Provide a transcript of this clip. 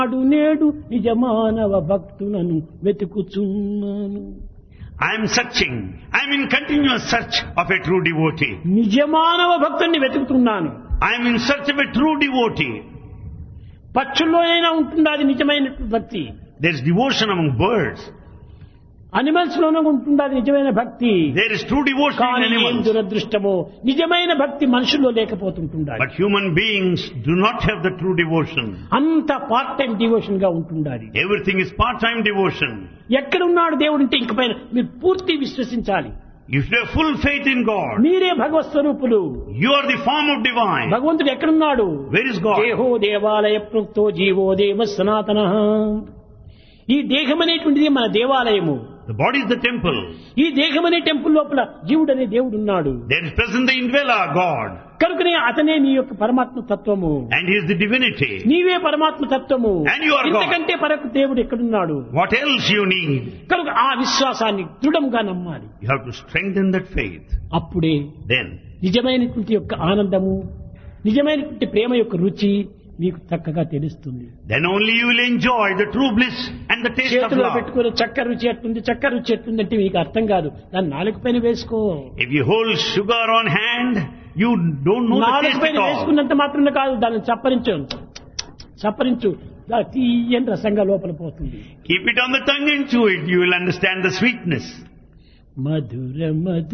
నాడు నేడు నిజమానవ భక్తులను వెతుకుచున్నాను I am searching. I am in continuous search of a true devotee. నిజమానవ భక్తుల్ని వెతుకుతున్నాను I am in search of a true devotee. పక్షుల్లోనైనా ఉంటుంది అది నిజమైన భక్తి There is devotion among birds. Animals లోనూ ఉంటుంది అది నిజమైన భక్తి There is true devotion in కానీ ఏం animals. దురదృష్టమో నిజమైన భక్తి మనుషుల్లో లేకపోతుంటుండాలి But human beings do not have the true devotion. అంత పార్ట్ టైం డివోషన్ గా ఉంటుండాలి Everything is part-time devotion. ఎక్కడున్నాడు దేవుడు అంటే ఇంక పైన మీరు పూర్తి విశ్వసించాలి You should have full faith in God. మీరే భగవత్ స్వరూపులు You are the form of divine. భగవంతుడు ఎక్కడున్నాడు Where is God? దేహో దేవాలయ ప్రోక్తో జీవో దేవ సనాతన ఈ దేహం అనేటువంటిది మన దేవాలయము The body is the temple. ఈ దేహం అనే టెంపుల్ లోపల జీవుడు అనే దేవుడు ఉన్నాడు There is present the indweller, God. కనుకనే అతనే నీ యొక్క పరమాత్మ తత్వము And He is the divinity. నీవే పరమాత్మ తత్వము And you are God. ఇంతకంటే పరకు దేవుడు ఎక్కడున్నాడు What else you need? కనుక ఆ విశ్వాసాన్ని దృఢంగా నమ్మాలి You have to strengthen that faith. అప్పుడే Then, నిజమైనటువంటి యొక్క ఆనందము నిజమైనటువంటి ప్రేమ యొక్క రుచి మీకు చక్కగా తెలుస్తుంది then only you will enjoy the true bliss and the taste of చేతిలో love. పెట్టుకుని చక్కెర రుచి ఎట్టుంది చక్కెర రుచి ఎట్టుంది అంటే మీకు అర్థం కాదు దాన్ని నాలుగు పైన వేసుకో If you hold sugar on hand, you don't know the నాలుగు taste పైన at all. వేసుకున్నంత మాత్రమే కాదు దాన్ని చప్పరించు చప్పరించు దా- తీయని రసంగా లోపల పోతుంది Keep it on the tongue and chew it. You will understand the sweetness. Mathura Madhu